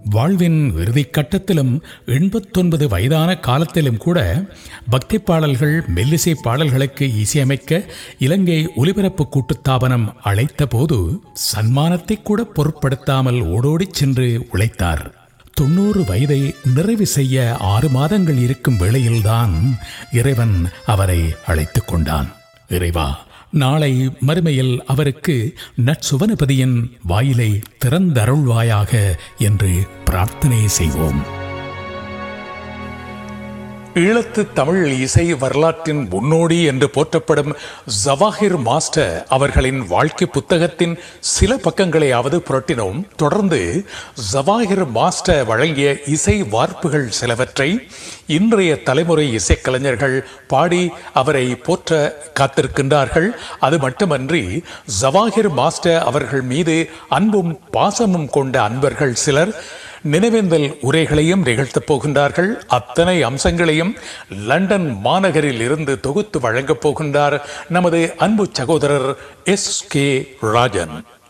வாழ்வின் இறுதிக் கட்டத்திலும் எண்பத்தொன்பது வயதான காலத்திலும் கூட பக்தி பாடல்கள் மெல்லிசை பாடல்களுக்கு இசையமைக்க இலங்கை ஒலிபரப்பு கூட்டுத்தாபனம் அழைத்த போது சன்மானத்தை கூட பொருட்படுத்தாமல் ஓடோடிச் சென்று உழைத்தார் தொண்ணூறு வயதை நிறைவு செய்ய ஆறு மாதங்கள் இருக்கும் வேளையில்தான் இறைவன் அவரை அழைத்துக் கொண்டான் இறைவா நாளை மறுமையில் அவருக்கு நற்சுவனபதியின் வாயிலை திறந்தருள்வாயாக என்று பிரார்த்தனை செய்வோம் ஈழத்து தமிழ் இசை வரலாற்றின் முன்னோடி என்று போற்றப்படும் ஜவாஹிர் மாஸ்டர் அவர்களின் வாழ்க்கை புத்தகத்தின் சில பக்கங்களையாவது புரட்டினோம் தொடர்ந்து ஜவாஹிர் மாஸ்டர் வழங்கிய இசை வார்ப்புகள் சிலவற்றை இன்றைய தலைமுறை இசைக்கலைஞர்கள் பாடி அவரை போற்ற காத்திருக்கின்றார்கள் அது மட்டுமன்றி ஜவாஹிர் மாஸ்டர் அவர்கள் மீது அன்பும் பாசமும் கொண்ட அன்பர்கள் சிலர் நினைவேந்தல் உரைகளையும் நிகழ்த்தப் போகின்றார்கள் அத்தனை அம்சங்களையும் லண்டன் மாநகரில் இருந்து தொகுத்து வழங்கப் போகின்றார் நமது அன்பு சகோதரர் எஸ் கே ராஜன்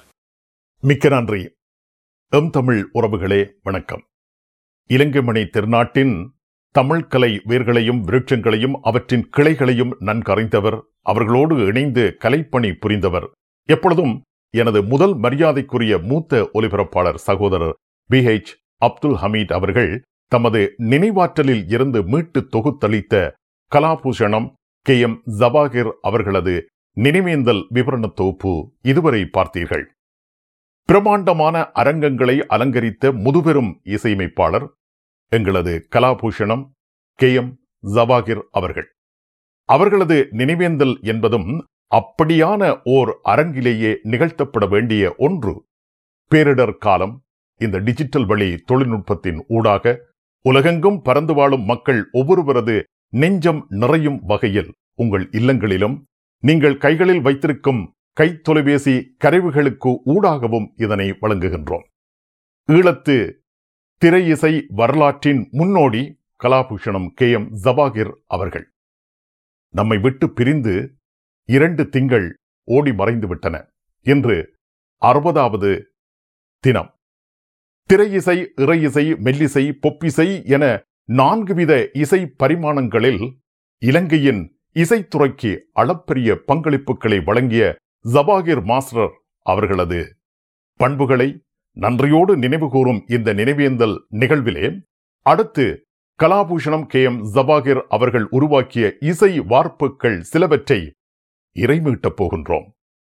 மிக்க நன்றி எம் தமிழ் உறவுகளே வணக்கம் இலங்கைமணி திருநாட்டின் தமிழ் கலை வேர்களையும் விருட்சங்களையும் அவற்றின் கிளைகளையும் நன்கறிந்தவர் அவர்களோடு இணைந்து கலைப்பணி புரிந்தவர் எப்பொழுதும் எனது முதல் மரியாதைக்குரிய மூத்த ஒலிபரப்பாளர் சகோதரர் பி ஹெச் அப்துல் ஹமீத் அவர்கள் தமது நினைவாற்றலில் இருந்து மீட்டு தொகுத்தளித்த கலாபூஷணம் கே எம் ஜவாகிர் அவர்களது நினைவேந்தல் விவரண தொகுப்பு இதுவரை பார்த்தீர்கள் பிரமாண்டமான அரங்கங்களை அலங்கரித்த முதுபெரும் இசையமைப்பாளர் எங்களது கலாபூஷணம் கே எம் ஜவாகிர் அவர்கள் அவர்களது நினைவேந்தல் என்பதும் அப்படியான ஓர் அரங்கிலேயே நிகழ்த்தப்பட வேண்டிய ஒன்று பேரிடர் காலம் இந்த டிஜிட்டல் வழி தொழில்நுட்பத்தின் ஊடாக உலகெங்கும் பறந்து வாழும் மக்கள் ஒவ்வொருவரது நெஞ்சம் நிறையும் வகையில் உங்கள் இல்லங்களிலும் நீங்கள் கைகளில் வைத்திருக்கும் கை தொலைபேசி கருவிகளுக்கு ஊடாகவும் இதனை வழங்குகின்றோம் ஈழத்து திரை இசை வரலாற்றின் முன்னோடி கலாபூஷணம் கே எம் ஜவாகிர் அவர்கள் நம்மை விட்டு பிரிந்து இரண்டு திங்கள் ஓடி மறைந்து விட்டன இன்று அறுபதாவது தினம் திரை இசை இறை இசை மெல்லிசை பொப்பிசை என நான்கு வித இசை பரிமாணங்களில் இலங்கையின் இசைத்துறைக்கு அளப்பரிய பங்களிப்புகளை வழங்கிய ஜபாகிர் மாஸ்டர் அவர்களது பண்புகளை நன்றியோடு நினைவுகூரும் இந்த நினைவேந்தல் நிகழ்விலே அடுத்து கலாபூஷணம் கே எம் ஜபாகிர் அவர்கள் உருவாக்கிய இசை வார்ப்புகள் சிலவற்றை இறைமீட்டப் போகின்றோம்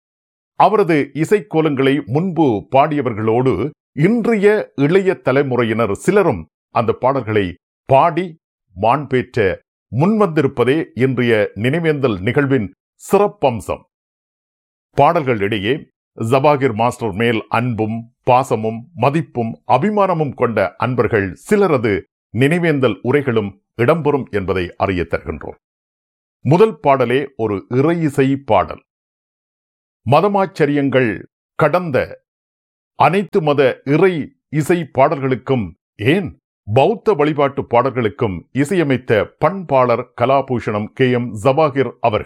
அவரது இசைக்கோலங்களை முன்பு பாடியவர்களோடு இன்றைய இளைய தலைமுறையினர் சிலரும் அந்த பாடல்களை பாடி மாண்பேற்ற முன்வந்திருப்பதே இன்றைய நினைவேந்தல் நிகழ்வின் சிறப்பம்சம் பாடல்களிடையே ஜபாகிர் மாஸ்டர் மேல் அன்பும் பாசமும் மதிப்பும் அபிமானமும் கொண்ட அன்பர்கள் சிலரது நினைவேந்தல் உரைகளும் இடம்பெறும் என்பதை அறிய தருகின்றோம் முதல் பாடலே ஒரு இறை இசை பாடல் மதமாச்சரியங்கள் கடந்த அனைத்து மத இறை இசை பாடல்களுக்கும் ஏன் பௌத்த வழிபாட்டு பாடல்களுக்கும் இசையமைத்த பண்பாளர் கலாபூஷணம் கே எம் ஜவாகிர் அவர்கள்